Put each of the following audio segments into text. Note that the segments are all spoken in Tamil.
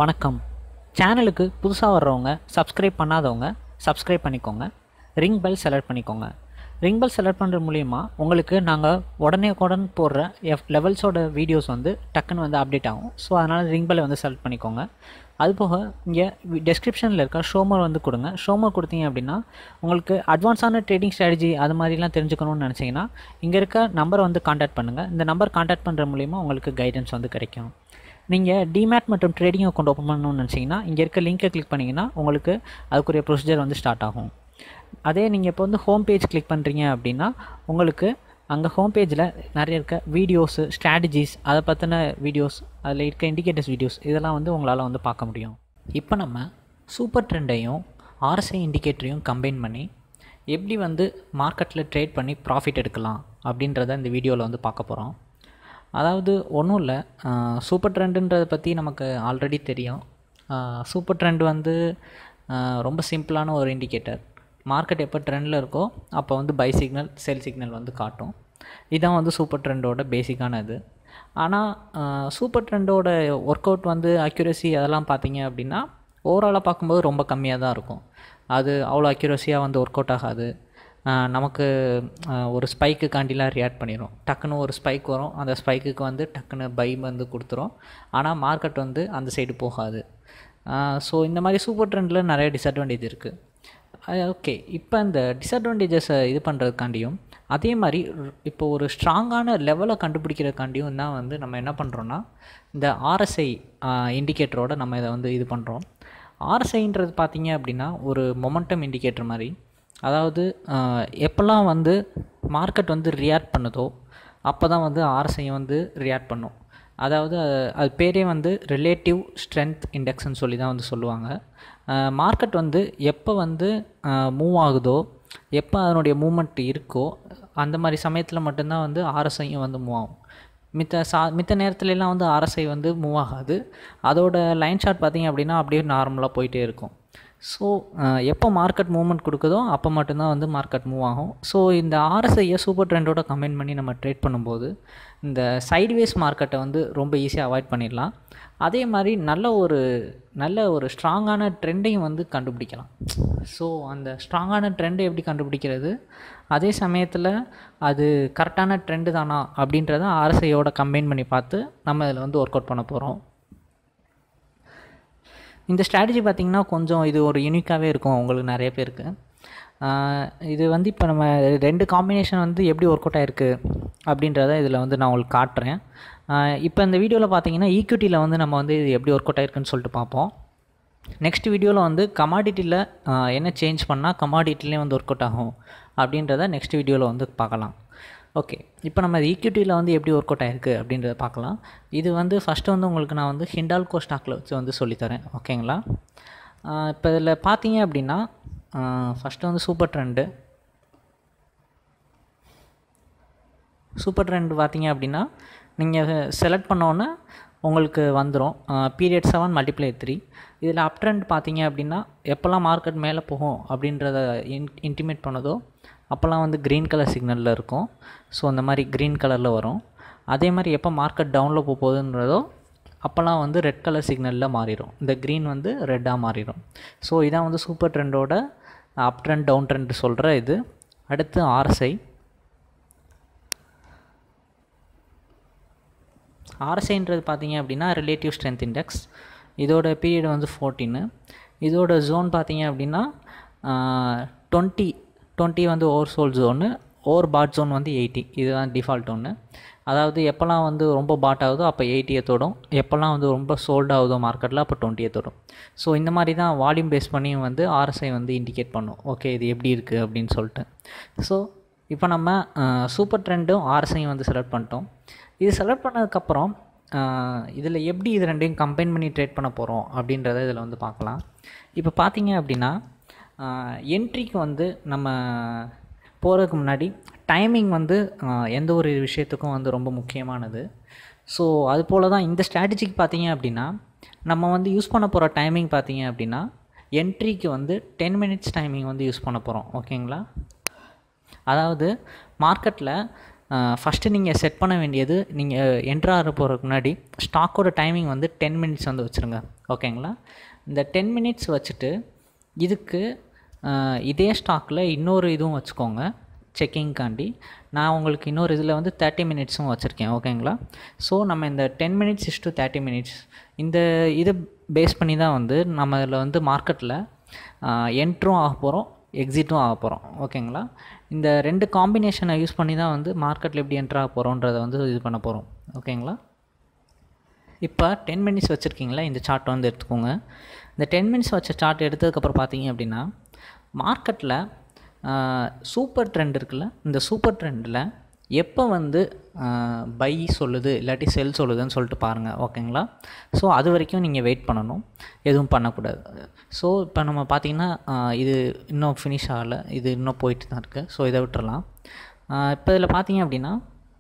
வணக்கம் சேனலுக்கு புதுசாக வர்றவங்க சப்ஸ்கிரைப் பண்ணாதவங்க சப்ஸ்கிரைப் பண்ணிக்கோங்க ரிங் பெல் செலக்ட் பண்ணிக்கோங்க ரிங் பெல் செலக்ட் பண்ணுறது மூலிமா உங்களுக்கு நாங்கள் உடனே உடன் போடுற எஃப் லெவல்ஸோட வீடியோஸ் வந்து டக்குன்னு வந்து அப்டேட் ஆகும் ஸோ அதனால் ரிங் பெல்லை வந்து செலக்ட் பண்ணிக்கோங்க அதுபோக இங்கே டெஸ்கிரிப்ஷனில் இருக்க ஷோமர் வந்து கொடுங்க ஷோமர் கொடுத்தீங்க அப்படின்னா உங்களுக்கு அட்வான்ஸான ட்ரேடிங் ஸ்ட்ராட்டஜி அது மாதிரிலாம் தெரிஞ்சுக்கணும்னு நினச்சிங்கன்னா இங்கே இருக்க நம்பரை வந்து காண்டாக்ட் பண்ணுங்கள் இந்த நம்பர் காண்டாக்ட் பண்ணுற மூலிமா உங்களுக்கு கைடன்ஸ் வந்து கிடைக்கும் நீங்கள் டிமேட் மற்றும் ட்ரேடிங் அக்கௌண்ட் ஓப்பன் பண்ணணும்னு நினச்சிங்கன்னா இங்கே இருக்க லிங்கை கிளிக் பண்ணிங்கன்னா உங்களுக்கு அதுக்குரிய ப்ரொசீஜர் வந்து ஸ்டார்ட் ஆகும் அதே நீங்கள் இப்போ வந்து ஹோம் பேஜ் கிளிக் பண்ணுறீங்க அப்படின்னா உங்களுக்கு அங்கே ஹோம் பேஜில் நிறைய இருக்க வீடியோஸு ஸ்ட்ராட்டஜிஸ் அதை பற்றின வீடியோஸ் அதில் இருக்க இண்டிகேட்டர்ஸ் வீடியோஸ் இதெல்லாம் வந்து உங்களால் வந்து பார்க்க முடியும் இப்போ நம்ம சூப்பர் ட்ரெண்டையும் ஆர்எஸ்ஐ இண்டிகேட்டரையும் கம்பைன் பண்ணி எப்படி வந்து மார்க்கெட்டில் ட்ரேட் பண்ணி ப்ராஃபிட் எடுக்கலாம் அப்படின்றத இந்த வீடியோவில் வந்து பார்க்க போகிறோம் அதாவது ஒன்றும் இல்லை சூப்பர் ட்ரெண்டுன்றதை பற்றி நமக்கு ஆல்ரெடி தெரியும் சூப்பர் ட்ரெண்ட் வந்து ரொம்ப சிம்பிளான ஒரு இண்டிகேட்டர் மார்க்கெட் எப்போ ட்ரெண்டில் இருக்கோ அப்போ வந்து பை சிக்னல் செல் சிக்னல் வந்து காட்டும் இதான் வந்து சூப்பர் ட்ரெண்டோட பேசிக்கான இது ஆனால் சூப்பர் ட்ரெண்டோட ஒர்க் அவுட் வந்து அக்யூரசி அதெல்லாம் பார்த்தீங்க அப்படின்னா ஓவராலாக பார்க்கும்போது ரொம்ப கம்மியாக தான் இருக்கும் அது அவ்வளோ அக்யூரஸியாக வந்து ஒர்க் அவுட் ஆகாது நமக்கு ஒரு ஸ்பைக்கு காண்டிலாம் ரியாக்ட் பண்ணிடும் டக்குன்னு ஒரு ஸ்பைக் வரும் அந்த ஸ்பைக்குக்கு வந்து டக்குன்னு பை வந்து கொடுத்துரும் ஆனால் மார்க்கெட் வந்து அந்த சைடு போகாது ஸோ இந்த மாதிரி சூப்பர் ட்ரெண்டில் நிறைய டிஸ்அட்வான்டேஜ் இருக்குது ஓகே இப்போ இந்த டிஸ்அட்வான்டேஜஸை இது பண்ணுறதுக்காண்டியும் அதே மாதிரி இப்போ ஒரு ஸ்ட்ராங்கான லெவலை கண்டுபிடிக்கிறதுக்காண்டியும் தான் வந்து நம்ம என்ன பண்ணுறோன்னா இந்த ஆர்எஸ்ஐ இண்டிகேட்டரோட நம்ம இதை வந்து இது பண்ணுறோம் ஆர்எஸ்ஐன்றது பார்த்தீங்க அப்படின்னா ஒரு மொமெண்டம் இண்டிகேட்டர் மாதிரி அதாவது எப்போல்லாம் வந்து மார்க்கெட் வந்து ரியாக்ட் பண்ணுதோ அப்போ தான் வந்து ஆர்எஸ்ஐ வந்து ரியாக்ட் பண்ணும் அதாவது அது பேரே வந்து ரிலேட்டிவ் ஸ்ட்ரென்த் இண்டெக்ஸ்னு சொல்லி தான் வந்து சொல்லுவாங்க மார்க்கெட் வந்து எப்போ வந்து மூவ் ஆகுதோ எப்போ அதனுடைய மூமெண்ட் இருக்கோ அந்த மாதிரி சமயத்தில் மட்டும்தான் வந்து ஆர்எஸ்ஐயும் வந்து மூவ் ஆகும் மித்த சா மித்த நேரத்துலலாம் வந்து ஆர்எஸ்ஐ வந்து மூவ் ஆகாது அதோட லைன் ஷார்ட் பார்த்திங்க அப்படின்னா அப்படியே நார்மலாக போயிட்டே இருக்கும் ஸோ எப்போ மார்க்கெட் மூவ்மெண்ட் கொடுக்குதோ அப்போ மட்டும்தான் வந்து மார்க்கெட் மூவ் ஆகும் ஸோ இந்த ஆர்எஸ்ஐயை சூப்பர் ட்ரெண்டோட கம்பைன் பண்ணி நம்ம ட்ரேட் பண்ணும்போது இந்த சைட்வேஸ் மார்க்கெட்டை வந்து ரொம்ப ஈஸியாக அவாய்ட் பண்ணிடலாம் அதே மாதிரி நல்ல ஒரு நல்ல ஒரு ஸ்ட்ராங்கான ட்ரெண்டையும் வந்து கண்டுபிடிக்கலாம் ஸோ அந்த ஸ்ட்ராங்கான ட்ரெண்டை எப்படி கண்டுபிடிக்கிறது அதே சமயத்தில் அது கரெக்டான ட்ரெண்டு தானா அப்படின்றத ஆர்எஸ்ஐயோட கம்பைன் பண்ணி பார்த்து நம்ம இதில் வந்து ஒர்க் அவுட் பண்ண போகிறோம் இந்த ஸ்ட்ராட்டஜி பார்த்திங்கன்னா கொஞ்சம் இது ஒரு யூனிக்காகவே இருக்கும் உங்களுக்கு நிறைய பேருக்கு இது வந்து இப்போ நம்ம ரெண்டு காம்பினேஷன் வந்து எப்படி ஒர்க் அவுட் ஆகிருக்கு அப்படின்றத இதில் வந்து நான் உங்களுக்கு காட்டுறேன் இப்போ இந்த வீடியோவில் பார்த்தீங்கன்னா ஈக்விட்டியில் வந்து நம்ம வந்து இது எப்படி ஒர்க் அவுட் ஆயிருக்குன்னு சொல்லிட்டு பார்ப்போம் நெக்ஸ்ட் வீடியோவில் வந்து கமாடிட்டியில் என்ன சேஞ்ச் பண்ணால் கமாடிட்டிலையும் வந்து ஒர்க் அவுட் ஆகும் அப்படின்றத நெக்ஸ்ட் வீடியோவில் வந்து பார்க்கலாம் ஓகே இப்போ நம்ம ஈக்விட்டியில் வந்து எப்படி ஒர்க் அவுட் ஆயிருக்கு அப்படின்றத பார்க்கலாம் இது வந்து ஃபஸ்ட்டு வந்து உங்களுக்கு நான் வந்து ஹிண்டால்கோ ஸ்டாக்கில் வச்சு வந்து சொல்லித்தரேன் ஓகேங்களா இப்போ இதில் பார்த்தீங்க அப்படின்னா ஃபஸ்ட்டு வந்து சூப்பர் ட்ரெண்டு சூப்பர் ட்ரெண்ட் பார்த்தீங்க அப்படின்னா நீங்கள் செலக்ட் பண்ணோன்னே உங்களுக்கு வந்துடும் பீரியட் செவன் மல்டிப்ளை த்ரீ இதில் அப் ட்ரெண்ட் பார்த்தீங்க அப்படின்னா எப்போல்லாம் மார்க்கெட் மேலே போகும் அப்படின்றத இன் இன்டிமேட் பண்ணதோ அப்போல்லாம் வந்து க்ரீன் கலர் சிக்னலில் இருக்கும் ஸோ அந்த மாதிரி க்ரீன் கலரில் வரும் அதே மாதிரி எப்போ மார்க்கெட் டவுனில் போக போகுதுன்றதோ அப்போல்லாம் வந்து ரெட் கலர் சிக்னலில் மாறிடும் இந்த க்ரீன் வந்து ரெட்டாக மாறிடும் ஸோ இதான் வந்து சூப்பர் ட்ரெண்டோட அப் ட்ரெண்ட் டவுன் ட்ரெண்ட் சொல்கிற இது அடுத்து ஆர்எஸ்ஐ ஆர்எஸ்ஐன்றது பார்த்தீங்க அப்படின்னா ரிலேட்டிவ் ஸ்ட்ரென்த் இண்டெக்ஸ் இதோட பீரியட் வந்து ஃபோர்டீனு இதோட ஜோன் பார்த்தீங்க அப்படின்னா டுவெண்ட்டி டுவெண்ட்டி வந்து oversold zone overbought zone வந்து எயிட்டி இதுதான் டிஃபால்ட் ஒன்று அதாவது எப்போல்லாம் வந்து ரொம்ப பாட் ஆகுதோ அப்போ எயிட்டியை தொடும் எப்போல்லாம் வந்து ரொம்ப சோல்ட் ஆகுதோ மார்க்கெட்டில் அப்போ டுவெண்ட்டியை தொடும் ஸோ இந்த மாதிரி தான் வால்யூம் பேஸ் பண்ணி வந்து ஆர்எஸ்ஐ வந்து இண்டிகேட் பண்ணும் ஓகே இது எப்படி இருக்குது அப்படின்னு சொல்லிட்டு ஸோ இப்போ நம்ம சூப்பர் ட்ரெண்டும் ஆர்எஸ்ஐயும் வந்து செலக்ட் பண்ணிட்டோம் இது செலக்ட் பண்ணதுக்கப்புறம் இதில் எப்படி இது ரெண்டையும் கம்பைன் பண்ணி ட்ரேட் பண்ண போகிறோம் அப்படின்றத இதில் வந்து பார்க்கலாம் இப்போ பார்த்தீங்க அப்படின்னா என்ட்ரிக்கு வந்து நம்ம போகிறதுக்கு முன்னாடி டைமிங் வந்து எந்த ஒரு விஷயத்துக்கும் வந்து ரொம்ப முக்கியமானது ஸோ அது போல் தான் இந்த ஸ்ட்ராட்டஜிக்கு பார்த்தீங்க அப்படின்னா நம்ம வந்து யூஸ் பண்ண போகிற டைமிங் பார்த்தீங்க அப்படின்னா என்ட்ரிக்கு வந்து டென் மினிட்ஸ் டைமிங் வந்து யூஸ் பண்ண போகிறோம் ஓகேங்களா அதாவது மார்க்கெட்டில் ஃபஸ்ட்டு நீங்கள் செட் பண்ண வேண்டியது நீங்கள் என்ட்ரு ஆக போகிறதுக்கு முன்னாடி ஸ்டாக்கோட டைமிங் வந்து டென் மினிட்ஸ் வந்து வச்சுருங்க ஓகேங்களா இந்த டென் மினிட்ஸ் வச்சுட்டு இதுக்கு அஹ், இதே ஸ்டாக்கில் இன்னொரு இதுவும் வச்சுக்கோங்க செக்கிங்காண்டி நான் உங்களுக்கு இன்னொரு இதில் வந்து தேர்ட்டி மினிட்ஸும் வச்சுருக்கேன் ஓகேங்களா ஸோ நம்ம இந்த ten minutes is to thirty minutes இந்த இதை பேஸ் பண்ணி தான் வந்து நம்ம இதில் வந்து மார்க்கெட்டில் என்ட்ரும் ஆக போகிறோம் எக்ஸிட்டும் ஆக போகிறோம் ஓகேங்களா இந்த ரெண்டு காம்பினேஷனை யூஸ் பண்ணி தான் வந்து மார்க்கெட்டில் எப்படி என்ட்ரு ஆக போகிறோன்றதை வந்து இது பண்ண போகிறோம் ஓகேங்களா இப்போ டென் மினிட்ஸ் வச்சுருக்கீங்களா இந்த சார்ட் வந்து எடுத்துக்கோங்க இந்த டென் மினிட்ஸ் வச்ச சார்ட் எடுத்ததுக்கப்புறம் பார்த்தீங்க அப்படின்னா மார்க்கெட்டில் சூப்பர் ட்ரெண்ட் இருக்குல்ல இந்த சூப்பர் ட்ரெண்டில் எப்போ வந்து பை சொல்லுது இல்லாட்டி செல் சொல்லுதுன்னு சொல்லிட்டு பாருங்கள் ஓகேங்களா ஸோ அது வரைக்கும் நீங்கள் வெயிட் பண்ணணும் எதுவும் பண்ணக்கூடாது ஸோ இப்போ நம்ம பார்த்தீங்கன்னா ஆஹ், இது இன்னும் ஃபினிஷ் ஆகலை இது இன்னும் போயிட்டு தான் இருக்குது ஸோ இதை விட்டுறலாம் ஆஹ், இப்போ இதில் பார்த்தீங்க அப்படின்னா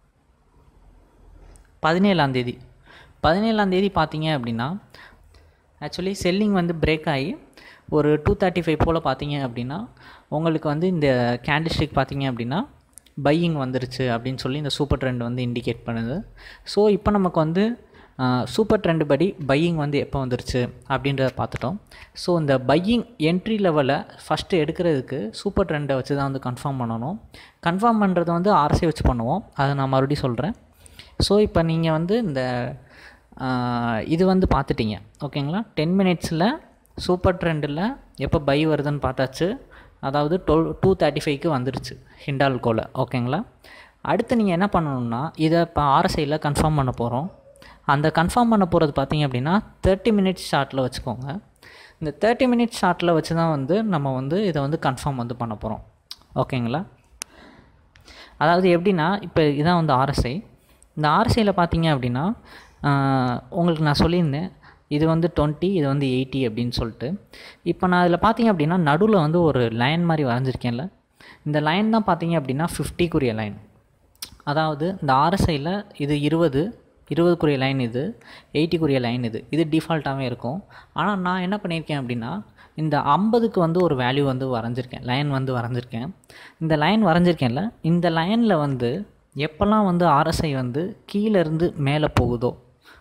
பதினேழாந்தேதி பதினேழாந்தேதி பார்த்தீங்க அப்படின்னா ஆக்சுவலி செல்லிங் வந்து பிரேக் ஆகி ஒரு டூ தேர்ட்டி ஃபைவ் போல் பார்த்தீங்க அப்படின்னா உங்களுக்கு வந்து இந்த கேண்டில்ஸ்டிக் பார்த்தீங்க அப்படின்னா பையிங் வந்துருச்சு அப்படின்னு சொல்லி இந்த சூப்பர் ட்ரெண்ட் வந்து இண்டிகேட் பண்ணுது ஸோ இப்போ நமக்கு வந்து சூப்பர் ட்ரெண்ட் படி பையிங் வந்து எப்போ வந்துருச்சு அப்படின்றத பார்த்துட்டோம் ஸோ இந்த பையிங் என்ட்ரி லெவலை ஃபஸ்ட்டு எடுக்கிறதுக்கு சூப்பர் ட்ரெண்டை வச்சு தான் வந்து கன்ஃபார்ம் பண்ணணும் கன்ஃபார்ம் பண்ணுறது வந்து ஆர்சி வச்சு பண்ணுவோம் அதை நான் மறுபடியும் சொல்கிறேன் ஸோ இப்போ நீங்கள் வந்து இந்த ஆஹ், இது வந்து பார்த்துட்டீங்க ஓகேங்களா டென் மினிட்ஸில் சூப்பர் ட்ரெண்டில் எப்போ பை வருதுன்னு பார்த்தாச்சு அதாவது டுவெல் டூ தேர்ட்டி ஃபைவ்க்கு வந்துருச்சு ஹிண்டால்கோவில் ஓகேங்களா அடுத்து நீங்கள் என்ன பண்ணணும்னா இதை இப்போ ஆர்எஸ்ஐயில் கன்ஃபார்ம் பண்ண போகிறோம் அந்த கன்ஃபார்ம் பண்ண போகிறது பார்த்தீங்க அப்படின்னா தேர்ட்டி மினிட்ஸ் ஷார்ட்டில் வச்சுக்கோங்க இந்த தேர்ட்டி மினிட்ஸ் ஷார்ட்டில் வச்சு தான் வந்து நம்ம வந்து இதை வந்து கன்ஃபார்ம் வந்து பண்ண போகிறோம் ஓகேங்களா அதாவது எப்படின்னா இப்போ இதான் வந்து ஆர்எஸ்ஐ இந்த ஆர்எஸ்ஐயில் பார்த்தீங்க அப்படின்னா ஆஹ், உங்களுக்கு நான் சொல்லியிருந்தேன் இது வந்து டுவெண்ட்டி இது வந்து எயிட்டி அப்படின்னு சொல்லிட்டு இப்போ நான் இதில் பார்த்தீங்க அப்படின்னா நடுவில் வந்து ஒரு லைன் மாதிரி வரைஞ்சிருக்கேன்ல இந்த லைன் தான் பார்த்தீங்க அப்படின்னா ஃபிஃப்டிக்குரிய லைன் அதாவது இந்த ஆர்எஸ்ஐயில் இது இருபது இருபதுக்குரிய லைன் இது எயிட்டிக்குரிய லைன் இது இது டிஃபால்ட்டாகவே இருக்கும் ஆனால் நான் என்ன பண்ணியிருக்கேன் அப்படின்னா இந்த ஐம்பதுக்கு வந்து ஒரு வேல்யூ வந்து வரைஞ்சிருக்கேன் லைன் வந்து வரைஞ்சிருக்கேன் இந்த லைன் வரைஞ்சிருக்கேன்ல இந்த லைனில் வந்து எப்போல்லாம் வந்து ஆர்எஸ்ஐ வந்து கீழே இருந்து மேலே போகுதோ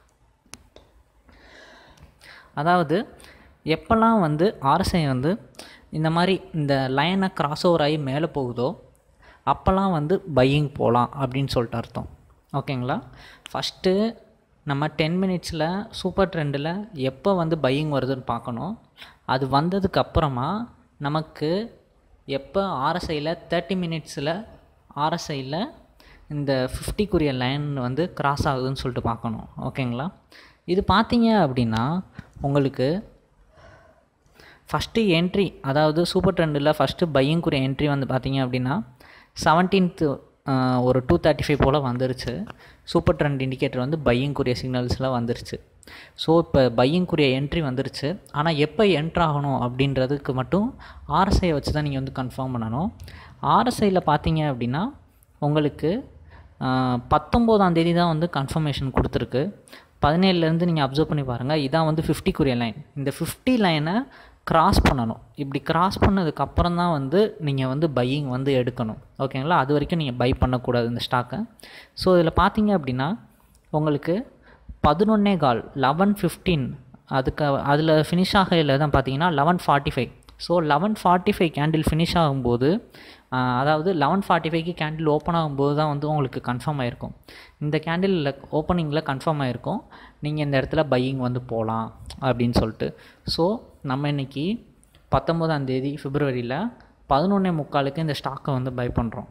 அதாவது எப்போல்லாம் வந்து ஆர்எஸ்ஐ வந்து இந்த மாதிரி இந்த லைனை கிராஸ் ஓவர் ஆகி மேலே போகுதோ அப்போல்லாம் வந்து பையிங் போகலாம் அப்படின்னு சொல்லிட்டு அர்த்தம் ஓகேங்களா ஃபஸ்ட்டு நம்ம டென் மினிட்ஸில் சூப்பர் ட்ரெண்டில் எப்போ வந்து பையிங் வருதுன்னு பார்க்கணும் அது வந்ததுக்கு அப்புறமா நமக்கு எப்போ ஆர்எஸ்ஐயில் தேர்ட்டி மினிட்ஸில் ஆர்எஸ்ஐயில் இந்த ஃபிஃப்டிக்குரிய லைன் வந்து கிராஸ் ஆகுதுன்னு சொல்லிட்டு பார்க்கணும் ஓகேங்களா இது பார்த்தீங்க அப்படின்னா உங்களுக்கு ஃபஸ்ட்டு என்ட்ரி அதாவது சூப்பர் ட்ரெண்டில் ஃபஸ்ட்டு பையிங்குரிய என்ட்ரி வந்து பார்த்தீங்க அப்படின்னா செவன்டீன்த்து ஒரு டூ தேர்ட்டி ஃபைவ் போல் வந்துருச்சு சூப்பர் ட்ரெண்ட் இண்டிகேட்டர் வந்து பையிங்குரிய சிக்னல்ஸ்லாம் வந்துருச்சு ஸோ இப்போ பையிங்குரிய என்ட்ரி வந்துருச்சு ஆனால் எப்போ என்ட்ரு ஆகணும் அப்படின்றதுக்கு மட்டும் ஆர்எஸ்ஐ வச்சு தான் நீங்கள் வந்து கன்ஃபார்ம் பண்ணணும் ஆர்எஸ்ஐயில் பார்த்தீங்க அப்படின்னா உங்களுக்கு பத்தொம்போதாம் தேதி தான் வந்து கன்ஃபர்மேஷன் கொடுத்துருக்கு பதினேழுலேருந்து நீங்கள் அப்சர்வ் பண்ணி பாருங்கள் இதான் வந்து ஃபிஃப்டிக்குரிய லைன் இந்த ஃபிஃப்டி லைனை கிராஸ் பண்ணணும் இப்படி கிராஸ் பண்ணதுக்கப்புறம் தான் வந்து நீங்கள் வந்து பையிங் வந்து எடுக்கணும் ஓகேங்களா அது வரைக்கும் நீங்கள் பை பண்ணக்கூடாது இந்த ஸ்டாக்கை ஸோ இதில் பார்த்தீங்க அப்படின்னா உங்களுக்கு பதினொன்னே கால் லெவன் ஃபிஃப்டீன் அதுக்கு அதில் ஃபினிஷ் ஆகையில் தான் பார்த்தீங்கன்னா eleven forty five so eleven forty five candle finish ஆகும்போது ஆஹ், அதாவது லெவன் ஃபார்ட்டி ஃபைவ்க்கு கேண்டில் ஓப்பன் ஆகும்போது தான் வந்து உங்களுக்கு கன்ஃபார்ம் ஆகிருக்கும் இந்த கேண்டில் ஓப்பனிங்கில் கன்ஃபார்ம் ஆகிருக்கும் நீங்கள் இந்த இடத்துல பையிங் வந்து போகலாம் அப்படின்னு சொல்லிட்டு ஸோ நம்ம இன்றைக்கி பத்தொம்போதாம் தேதி பிப்ரவரியில் பதினொன்னே முக்காலுக்கு இந்த ஸ்டாக்கை வந்து பை பண்ணுறோம்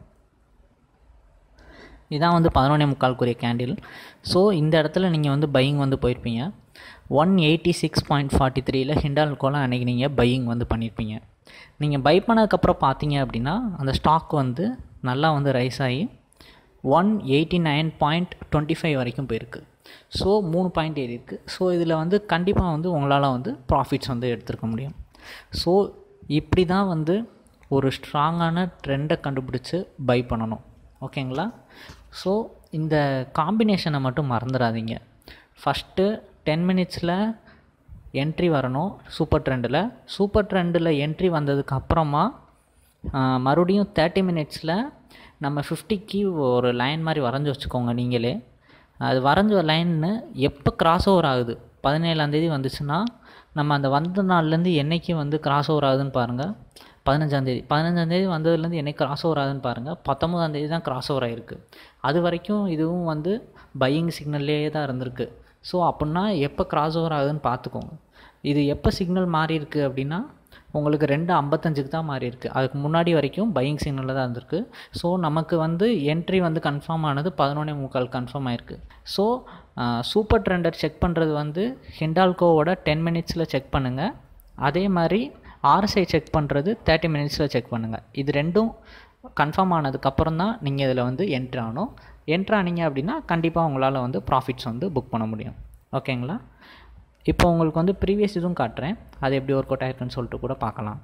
இதான் வந்து பதினொன்னே முக்கால்க்குரிய கேண்டில் ஸோ இந்த இடத்துல நீங்கள் வந்து பையிங் வந்து போயிருப்பீங்க one eighty six point forty த்ரீல ஹிண்டால்கோலாம் அன்றைக்கி நீங்கள் பையிங் வந்து பண்ணியிருப்பீங்க நீங்கள் பை பண்ணதுக்கப்புறம் பார்த்தீங்க அப்படின்னா அந்த ஸ்டாக் வந்து நல்லா வந்து ரைஸ் ஆகி one eighty nine point twenty five வரைக்கும் போயிருக்கு ஸோ மூணு பாயிண்ட் ஏறி இருக்குது ஸோ இதில் வந்து கண்டிப்பாக வந்து உங்களால் வந்து ப்ராஃபிட்ஸ் வந்து எடுத்துருக்க முடியும் ஸோ இப்படி தான் வந்து ஒரு ஸ்ட்ராங்கான ட்ரெண்டை கண்டுபிடிச்சி பை பண்ணணும் ஓகேங்களா ஸோ இந்த காம்பினேஷனை மட்டும் மறந்துடாதீங்க ஃபஸ்ட்டு டென் மினிட்ஸில் என்ட்ரி வரணும் சூப்பர் ட்ரெண்டில் சூப்பர் ட்ரெண்டில் என்ட்ரி வந்ததுக்கு அப்புறமா மறுபடியும் தேர்ட்டி மினிட்ஸில் நம்ம ஃபிஃப்டிக்கு ஒரு லைன் மாதிரி வரைஞ்சி வச்சுக்கோங்க நீங்களே அது வரைஞ்ச லைன்னு எப்போ கிராஸ் ஓவர் ஆகுது பதினேழாந்தேதி வந்துச்சுன்னா நம்ம அந்த வந்த நாள்லேருந்து என்றைக்கு வந்து கிராஸ் ஓவர் ஆகுதுன்னு பாருங்கள் பதினஞ்சாந்தேதி பதினஞ்சாந்தேதி வந்ததுலேருந்து என்னைக்கு கிராஸ் ஓவர் ஆகுதுன்னு பாருங்கள் பத்தொம்போதாந்தேதி தான் கிராஸ் ஓவர் ஆகிருக்கு அது வரைக்கும் இதுவும் வந்து பையிங் சிக்னல்லே தான் இருந்திருக்கு ஸோ அப்படின்னா எப்போ கிராஸ் ஓவர் ஆகுதுன்னு பார்த்துக்கோங்க இது எப்போ சிக்னல் மாறி இருக்குது அப்படின்னா உங்களுக்கு ரெண்டு ஐம்பத்தஞ்சுக்கு தான் மாறி இருக்குது அதுக்கு முன்னாடி வரைக்கும் பையிங் சிக்னலில் தான் இருந்திருக்கு ஸோ நமக்கு வந்து என்ட்ரி வந்து கன்ஃபார்ம் ஆனது பதினொன்னே முக்கால் கன்ஃபார்ம் ஆயிருக்கு ஸோ சூப்பர் ட்ரெண்டர் செக் பண்ணுறது வந்து ஹிண்டால்கோவோட டென் மினிட்ஸில் செக் பண்ணுங்கள் அதே மாதிரி ஆர்எஸ்ஐ செக் பண்ணுறது தேர்ட்டி மினிட்ஸில் செக் பண்ணுங்கள் இது ரெண்டும் கன்ஃபார்ம் ஆனதுக்கப்புறம் தான் நீங்கள் இதில் வந்து என்ட்ரு ஆகணும் என்ட்ரு ஆனீங்க அப்படின்னா கண்டிப்பாக உங்களால் வந்து ப்ராஃபிட்ஸ் வந்து புக் பண்ண முடியும் ஓகேங்களா இப்போ உங்களுக்கு வந்து ப்ரீவியஸ் இதுவும் காட்டுறேன் அது எப்படி ஒர்க் அவுட் ஆயிருக்குன்னு சொல்லிட்டு கூட பார்க்கலாம்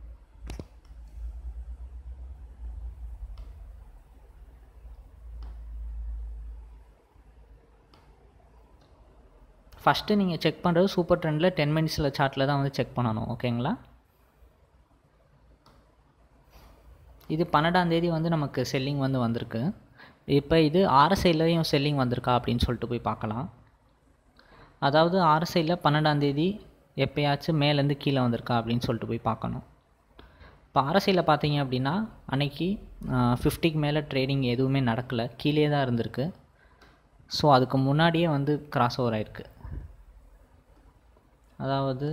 ஃபஸ்ட்டு நீங்கள் செக் பண்ணுறது சூப்பர் ட்ரெண்டில் டென் மினிட்ஸில் சார்ட்டில் தான் வந்து செக் பண்ணணும் ஓகேங்களா இது பன்னெண்டாந்தேதி வந்து நமக்கு செல்லிங் வந்து வந்திருக்கு இப்போ இது ஆர்எஸ்ஐலையும் செல்லிங் வந்திருக்கா அப்படின்னு சொல்லிட்டு போய் பார்க்கலாம் அதாவது ஆர்எஸ்ஐயில் பன்னெண்டாந்தேதி எப்போயாச்சும் மேலேருந்து கீழே வந்திருக்கா அப்படின்னு சொல்லிட்டு போய் பார்க்கணும் இப்போ ஆர்எஸ்ஐயில் பார்த்தீங்க அப்படின்னா அன்னைக்கு ஃபிஃப்டிக்கு மேலே ட்ரேடிங் எதுவுமே நடக்கலை கீழே தான் இருந்திருக்கு ஸோ அதுக்கு முன்னாடியே வந்து கிராஸ் ஓவர் ஆயிருக்கு அதாவது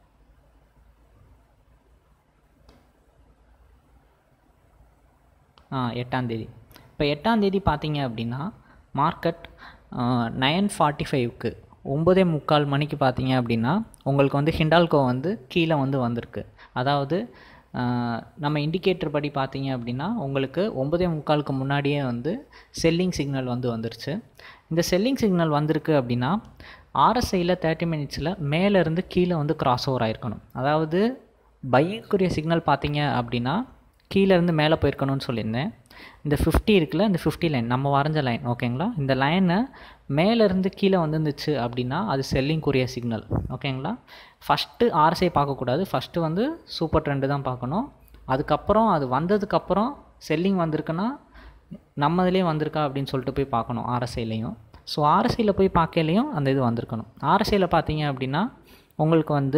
ஆ எட்டாந்தேதி இப்போ எட்டாந்தேதி பார்த்தீங்க அப்படின்னா மார்க்கெட் நைன் ஃபார்ட்டி ஃபைவ்க்கு ஒம்பதே முக்கால் மணிக்கு பார்த்தீங்க அப்படின்னா உங்களுக்கு வந்து ஹிண்டால்கோ வந்து கீழே வந்து வந்திருக்கு அதாவது நம்ம இண்டிகேட்டர் படி பார்த்தீங்க அப்படின்னா உங்களுக்கு ஒம்பதே முக்காலுக்கு முன்னாடியே வந்து செல்லிங் சிக்னல் வந்து வந்துருச்சு இந்த செல்லிங் சிக்னல் வந்திருக்கு அப்படின்னா ஆர்எஸ்ஐயில் தேர்ட்டி மினிட்ஸில் மேலேருந்து கீழே வந்து கிராஸ் ஓவர் ஆயிருக்கணும் அதாவது பைக்குரிய சிக்னல் பார்த்தீங்க அப்படின்னா கீழேருந்து மேலே போயிருக்கணும்னு சொல்லியிருந்தேன் இந்த ஃபிஃப்டி இருக்குல்ல இந்த ஃபிஃப்டி லைன் நம்ம வரைஞ்ச லைன் ஓகேங்களா இந்த லைனை மேலேருந்து கீழே வந்துருந்துச்சு அப்படின்னா அது செல்லிங்குரிய சிக்னல் ஓகேங்களா ஃபஸ்ட்டு ஆர்எஸ்ஐ பார்க்கக்கூடாது ஃபஸ்ட்டு வந்து சூப்பர் ட்ரெண்டு தான் பார்க்கணும் அதுக்கப்புறம் அது வந்ததுக்கப்புறம் செல்லிங் வந்திருக்குன்னா நம்ம இதுலேயே வந்திருக்கா அப்படின்னு சொல்லிட்டு போய் பார்க்கணும் ஆர்எஸ்ஐலையும் ஸோ ஆர்எஸ்ஐயில் போய் பார்க்கலையும் அந்த இது வந்திருக்கணும் ஆர்எஸ்ஐயில் பார்த்தீங்க அப்படின்னா உங்களுக்கு வந்து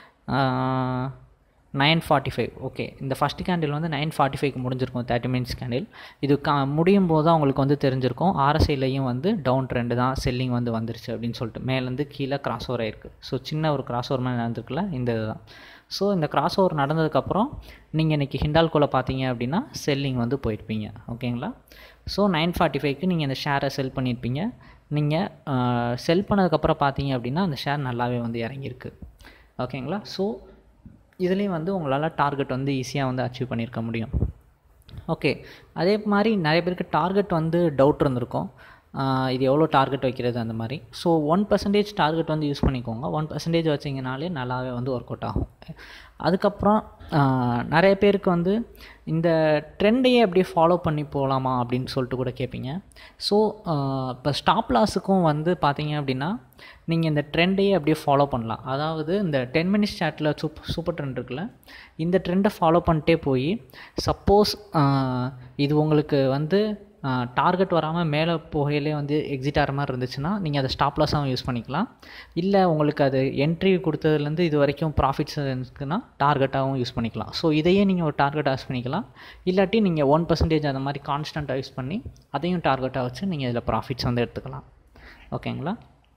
நைன் ஃபார்ட்டி ஃபைவ் ஓகே இந்த ஃபஸ்ட் கேண்டில் வந்து நைன் ஃபார்ட்டி ஃபைவ்க்கு முடிஞ்சிருக்கும் தேர்ட்டி மினிட்ஸ் கேண்டில் இது கா முடியும் போது தான் உங்களுக்கு வந்து தெரிஞ்சிருக்கும் ஆர்எஸ்ஐலையும் வந்து டவுன் ட்ரெண்டு தான் செல்லிங் வந்து வந்துருச்சு அப்படின்னு சொல்லிட்டு மேலேருந்து கீழே கிராஸ் ஓவர் ஆயிருக்கு ஸோ சின்ன ஒரு கிராஸ் ஓவர் மாதிரி நடந்திருக்குல்ல இந்த இதுதான் ஸோ இந்த கிராஸ் ஓவர் நடந்ததுக்கப்புறம் நீங்கள் இன்றைக்கி ஹிண்டால்கோவில் பார்த்தீங்க அப்படின்னா செல்லிங் வந்து போயிருப்பீங்க ஓகேங்களா ஸோ நைன் ஃபார்ட்டி ஃபைவ்க்கு நீங்கள் இந்த ஷேரை செல் பண்ணியிருப்பீங்க நீங்கள் செல் பண்ணதுக்கப்புறம் பார்த்தீங்க அப்படின்னா அந்த ஷேர் நல்லாவே வந்து இறங்கியிருக்கு ஓகேங்களா ஸோ இதுலேயும் வந்து உங்களால் டார்கெட் வந்து ஈஸியாக வந்து அச்சீவ் பண்ணியிருக்க முடியும் ஓகே அதே மாதிரி நிறைய பேருக்கு டார்கெட் வந்து டவுட் இருந்திருக்கும் இது எவ்வளோ டார்கெட் வைக்கிறது அந்த மாதிரி ஸோ ஒன் பர்சன்டேஜ் டார்கெட் வந்து யூஸ் பண்ணிக்கோங்க ஒன் பர்சன்டேஜ் வச்சிங்கனாலே நல்லாவே வந்து ஒர்க் அவுட் ஆகும் அதுக்கப்புறம் நிறைய பேருக்கு வந்து இந்த ட்ரெண்டையே அப்படியே ஃபாலோ பண்ணி போகலாமா அப்படின்னு சொல்லிட்டு கூட கேட்பீங்க ஸோ இப்போ ஸ்டாப் லாஸுக்கும் வந்து பார்த்தீங்க அப்படின்னா நீங்கள் இந்த ட்ரெண்டையே அப்படியே ஃபாலோ பண்ணலாம் அதாவது இந்த டென் மினிட்ஸ் சாட்டில் சூப் சூப்பர் ட்ரெண்ட் இருக்குல்ல இந்த ட்ரெண்டை ஃபாலோ பண்ணிட்டே போய் சப்போஸ் இது உங்களுக்கு வந்து டார்கெட் வராமல் மேலே போகையிலே வந்து எக்ஸிட் ஆகிற மாதிரி இருந்துச்சுன்னா நீங்கள் அதை ஸ்டாப் லாஸாகவும் யூஸ் பண்ணிக்கலாம் இல்லை உங்களுக்கு அது என்ட்ரி கொடுத்ததுலேருந்து இது வரைக்கும் ப்ராஃபிட்ஸ் இருக்குன்னா டார்கெட்டாகவும் யூஸ் பண்ணிக்கலாம் ஸோ இதையே நீங்கள் ஒரு டார்கெட்டாக யூஸ் பண்ணிக்கலாம் இல்லாட்டி நீங்கள் ஒன் பர்சன்டேஜ் அந்த மாதிரி கான்ஸ்டண்ட்டாக யூஸ் பண்ணி அதையும் டார்கெட்டாக வச்சு நீங்கள் இதில் ப்ராஃபிட்ஸ் வந்து எடுத்துக்கலாம் ஓகேங்களா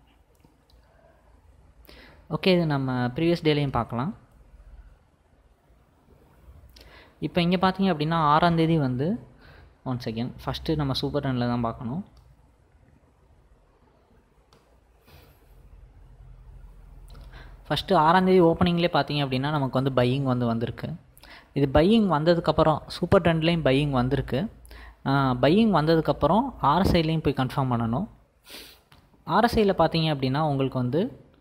ஓகே இது நம்ம ப்ரீவியஸ் டேலையும் பார்க்கலாம் இப்போ இங்கே பார்த்தீங்க அப்படின்னா ஆறாந்தேதி வந்து ஒன் செகண்ட் ஃபஸ்ட்டு நம்ம சூப்பர் ரனில் தான் பார்க்கணும் ஃபஸ்ட்டு ஆறாந்தேதி ஓப்பனிங்லேயே பார்த்தீங்க அப்படின்னா நமக்கு வந்து பையிங் வந்து வந்திருக்கு இது பையிங் வந்ததுக்கப்புறம் சூப்பர் ட்ரெண்ட்லேயும் பையிங் வந்திருக்கு பையிங் வந்ததுக்கப்புறம் ஆர்எஸ்ஐலையும் போய் கன்ஃபார்ம் பண்ணணும் ஆர்எஸ்ஐயில் பார்த்தீங்க அப்படின்னா உங்களுக்கு வந்து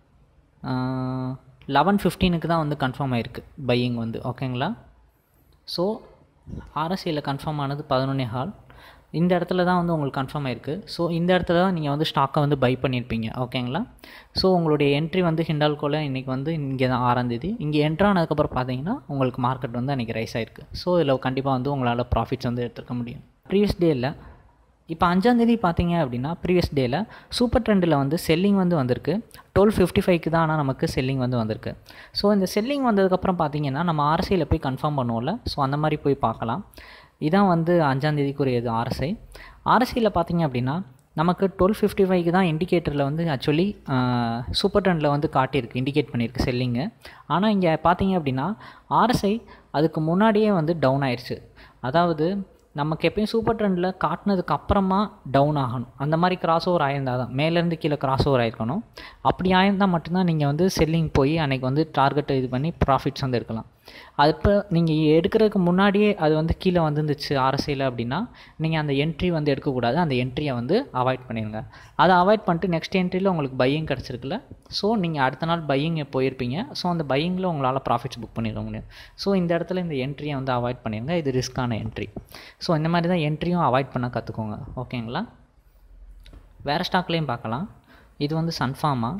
லெவன் ஃபிஃப்டீனுக்கு தான் வந்து கன்ஃபார்ம் ஆகிருக்கு பையிங் வந்து ஓகேங்களா ஸோ ஆர்எஸ்ஐயில் கன்ஃபார்ம் ஆனது பதினொன்னே ஹால் இந்த இடத்துல தான் வந்து உங்களுக்கு கன்ஃபார்ம் ஆயிருக்கு ஸோ இந்த இடத்துல தான் நீங்கள் வந்து ஸ்டாக்கை வந்து பை பண்ணியிருப்பீங்க ஓகேங்களா ஸோ உங்களுடைய என்ட்ரி வந்து ஹிண்டால்கோவில் இன்றைக்கி வந்து இங்கே தான் ஆறாம் தேதி இங்கே என்ட்ரு ஆனதுக்கப்புறம் பார்த்தீங்கன்னா உங்களுக்கு மார்க்கெட் வந்து அன்றைக்கி ரைஸ் ஆயிருக்கு ஸோ இதில் கண்டிப்பாக வந்து உங்களால் ப்ராஃபிட்ஸ் வந்து எடுத்துக்க முடியும் ப்ரீவியஸ் டேயில் இப்போ அஞ்சாந்தேதி பார்த்தீங்க அப்படின்னா ப்ரீவியஸ் டேயில் சூப்பர் ட்ரெண்டில் வந்து செல்லிங் வந்து வந்திருக்கு டுவெல் ஃபிஃப்டி ஃபைவ்க்கு தான் ஆனால் நமக்கு செல்லிங் வந்து வந்திருக்கு ஸோ இந்த செல்லிங் வந்ததுக்கப்புறம் பார்த்தீங்கன்னா நம்ம ஆர்சியில் போய் கன்ஃபார்ம் பண்ணுவோம்ல ஸோ அந்த மாதிரி போய் பார்க்கலாம் இதான் வந்து அஞ்சாந்தேதிக்குரியது ஆர்எஸ்ஐ ஆர்எஸ்ஐயில் பார்த்தீங்க அப்படின்னா நமக்கு டுவெல் ஃபிஃப்டி ஃபைவ்க்கு தான் இண்டிகேட்டரில் வந்து ஆக்சுவலி சூப்பர் ட்ரெண்டில் வந்து காட்டியிருக்கு இண்டிகேட் பண்ணியிருக்கு செல்லிங்கு ஆனால் இங்கே பார்த்தீங்க அப்படின்னா ஆர்எஸ்ஐ அதுக்கு முன்னாடியே வந்து டவுன் ஆயிடுச்சு அதாவது நமக்கு எப்பயும் சூப்பர் ட்ரெண்டில் காட்டினதுக்கு அப்புறமா டவுன் ஆகணும் அந்த மாதிரி கிராஸ் ஓவர் ஆயிருந்தால் தான் மேலேருந்து கீழே கிராஸ் ஓவர் ஆயிருக்கணும் அப்படி ஆயிருந்தால் மட்டும்தான் நீங்கள் வந்து செல்லிங் போய் அன்றைக்கி வந்து டார்கெட்டை இது பண்ணி ப்ராஃபிட்ஸ் வந்து எடுக்கலாம் அது இப்போ நீங்கள் எடுக்கிறதுக்கு முன்னாடியே அது வந்து கீழே வந்துருந்துச்சு ஆர்எஸ்ஐயில் அப்படின்னா நீங்கள் அந்த என்ட்ரி வந்து எடுக்கக்கூடாது அந்த என்ட்ரியை வந்து அவாய்ட் பண்ணிடுங்க அதை அவாய்ட் பண்ணிட்டு நெக்ஸ்ட் என்ட்ரியில் உங்களுக்கு பையிங் கிடச்சிருக்குல்ல ஸோ நீங்கள் அடுத்த நாள் பையிங் போயிருப்பீங்க ஸோ அந்த பையிங்கில் உங்களால் ப்ராஃபிட்ஸ் புக் பண்ணிட முடியும் ஸோ இந்த இடத்துல இந்த என்ட்ரியை வந்து அவாய்ட் பண்ணிடுங்க இது ரிஸ்க்கான என்ட்ரி ஸோ இந்த மாதிரி தான் என்ட்ரியும் அவாய்ட் பண்ண கற்றுக்கோங்க ஓகேங்களா வேறு ஸ்டாக்லேயும் பார்க்கலாம் இது வந்து சன்ஃபார்மா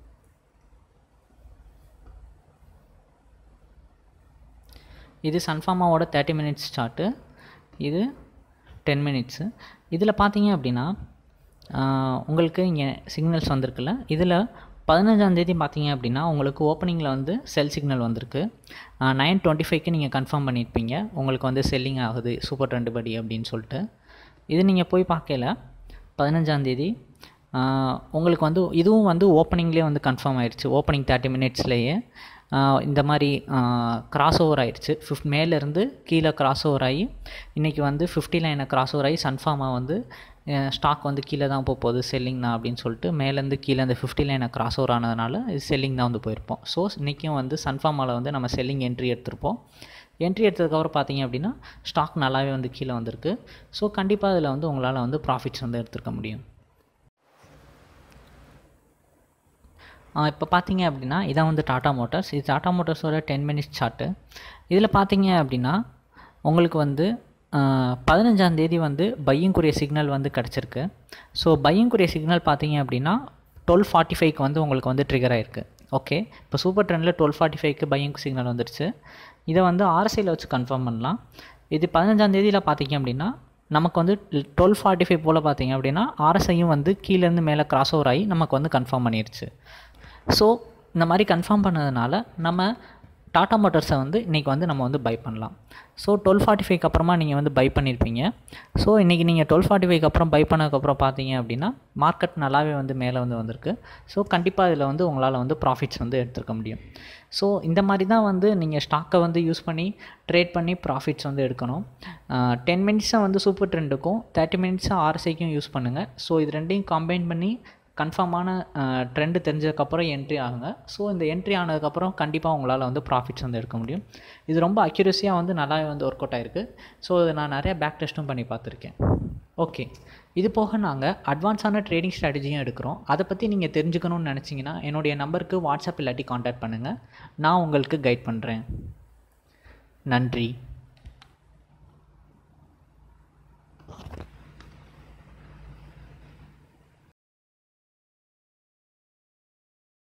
இது சன்ஃபார்மாவோட தேர்ட்டி மினிட்ஸ் சார்ட்டு இது டென் மினிட்ஸு இதில் பார்த்தீங்க அப்படின்னா உங்களுக்கு இங்கே சிக்னல்ஸ் வந்திருக்குல்ல இதில் பதினஞ்சாந்தேதி பார்த்தீங்க அப்படின்னா உங்களுக்கு ஓப்பனிங்கில் வந்து செல் சிக்னல் வந்திருக்கு நைன் டுவெண்ட்டி ஃபைவ்க்கு நீங்கள் கன்ஃபார்ம் பண்ணியிருப்பீங்க உங்களுக்கு வந்து செல்லிங் ஆகுது சூப்பர் ட்ரெண்டு படி அப்படின்னு சொல்லிட்டு இது நீங்கள் போய் பார்க்கல பதினஞ்சாந்தேதி உங்களுக்கு வந்து இதுவும் வந்து ஓப்பனிங்லேயே வந்து கன்ஃபார்ம் ஆயிடுச்சு ஓப்பனிங் தேர்ட்டி மினிட்ஸ்லேயே இந்த மாதிரி கிராஸ் ஓவர் ஆயிடுச்சு ஃபிஃப்ட் மேலேருந்து கீழே கிராஸ் ஓவர் ஆகி இன்றைக்கி வந்து ஃபிஃப்டி லைனை கிராஸ் ஓவர் ஆகி சன்ஃபார்மாக வந்து ஸ்டாக் வந்து கீழே தான் போக போகுது செல்லிங் தான் அப்படின்னு சொல்லிட்டு மேலேருந்து கீழே அந்த ஃபிஃப்டி லைனை கிராஸ் ஓவர் ஆனதுனால இது செல்லிங் தான் வந்து போயிருப்போம் ஸோ இன்றைக்கும் வந்து சன்ஃபார்மாவில் வந்து நம்ம செல்லிங் என்ட்ரி எடுத்திருப்போம் என்ட்ரி எடுத்ததுக்கப்புறம் பார்த்தீங்க அப்படின்னா ஸ்டாக் நல்லாவே வந்து கீழே வந்திருக்கு ஸோ கண்டிப்பாக அதில் வந்து உங்களால் வந்து ப்ராஃபிட்ஸ் வந்து எடுத்துருக்க முடியும் இப்போ பார்த்தீங்க அப்படின்னா இதான் வந்து டாட்டா மோட்டார்ஸ் இது டாட்டா மோட்டார்ஸோட டென் மினிட்ஸ் சார்ட்டு இதில் பார்த்தீங்க அப்படின்னா உங்களுக்கு வந்து பதினஞ்சாந்தேதி வந்து பையங்குரிய சிக்னல் வந்து கிடச்சிருக்கு ஸோ பையங்குரிய சிக்னல் பார்த்தீங்க அப்படின்னா டுவெல் ஃபார்ட்டி ஃபைவ்க்கு வந்து உங்களுக்கு வந்து ட்ரிகர் ஆகிருக்கு ஓகே இப்போ சூப்பர் ட்ரெண்டில் டுவெல் ஃபார்ட்டி ஃபைவ்க்கு பையங்கு சிக்னல் வந்துருச்சு இதை வந்து ஆர்எஸ்ஐயில் வச்சு கன்ஃபார்ம் பண்ணலாம் இது பதினஞ்சாந்தேதியில் பார்த்தீங்க அப்படின்னா நமக்கு வந்து டுவெல் ஃபார்ட்டி ஃபைவ் போல் பார்த்தீங்க அப்படின்னா ஆர்எஸ்ஐயும் வந்து கீழேருந்து மேலே கிராஸ் ஓவர் ஆகி நமக்கு வந்து கன்ஃபார்ம் பண்ணிடுச்சு ஸோ இந்த மாதிரி கன்ஃபார்ம் பண்ணதுனால நம்ம டாட்டா மோட்டர்ஸை வந்து இன்றைக்கி வந்து நம்ம வந்து பை பண்ணலாம் ஸோ டுவெல் ஃபார்ட்டி ஃபைவ்க்கு அப்புறமா நீங்கள் வந்து பை பண்ணியிருப்பீங்க ஸோ இன்றைக்கி நீங்கள் டுவெல் ஃபார்ட்டி ஃபைவ்க்கு அப்புறம் பை பண்ணதுக்கப்புறம் பார்த்தீங்க அப்படின்னா மார்க்கெட் நல்லாவே வந்து மேலே வந்து வந்திருக்கு ஸோ கண்டிப்பாக இதில் வந்து உங்களால் வந்து ப்ராஃபிட்ஸ் வந்து எடுத்துருக்க முடியும் ஸோ இந்த மாதிரி தான் வந்து நீங்கள் ஸ்டாக்கை வந்து யூஸ் பண்ணி ட்ரேட் பண்ணி ப்ராஃபிட்ஸ் வந்து எடுக்கணும் டென் மினிட்ஸை வந்து சூப்பர் ட்ரெண்டுக்கும் தேர்ட்டி மினிட்ஸை ஆர்எஸ்ஐக்கும் யூஸ் பண்ணுங்கள் ஸோ இது ரெண்டையும் கம்பைன் பண்ணி கன்ஃபார்மான ட்ரெண்டு தெரிஞ்சதுக்கப்புறம் என்ட்ரி ஆகுங்க ஸோ இந்த என்ட்ரி ஆனதுக்கப்புறம் கண்டிப்பாக உங்களால் வந்து ப்ராஃபிட்ஸ் வந்து எடுக்க முடியும் இது ரொம்ப அக்யூரஸியாக வந்து நல்லாவே வந்து ஒர்க் அவுட் ஆகிருக்கு ஸோ இது நான் நிறைய பேக் டெஸ்ட்டும் பண்ணி பார்த்துருக்கேன் ஓகே இது போக நாங்கள் அட்வான்ஸான ட்ரேடிங் ஸ்ட்ராட்டஜியும் எடுக்கிறோம் அதை பற்றி நீங்கள் தெரிஞ்சுக்கணும்னு நினச்சிங்கன்னா என்னுடைய நம்பருக்கு வாட்ஸ்அப் இல்லாட்டி காண்டாக்ட் பண்ணுங்கள் நான் உங்களுக்கு கைட் பண்ணுறேன் நன்றி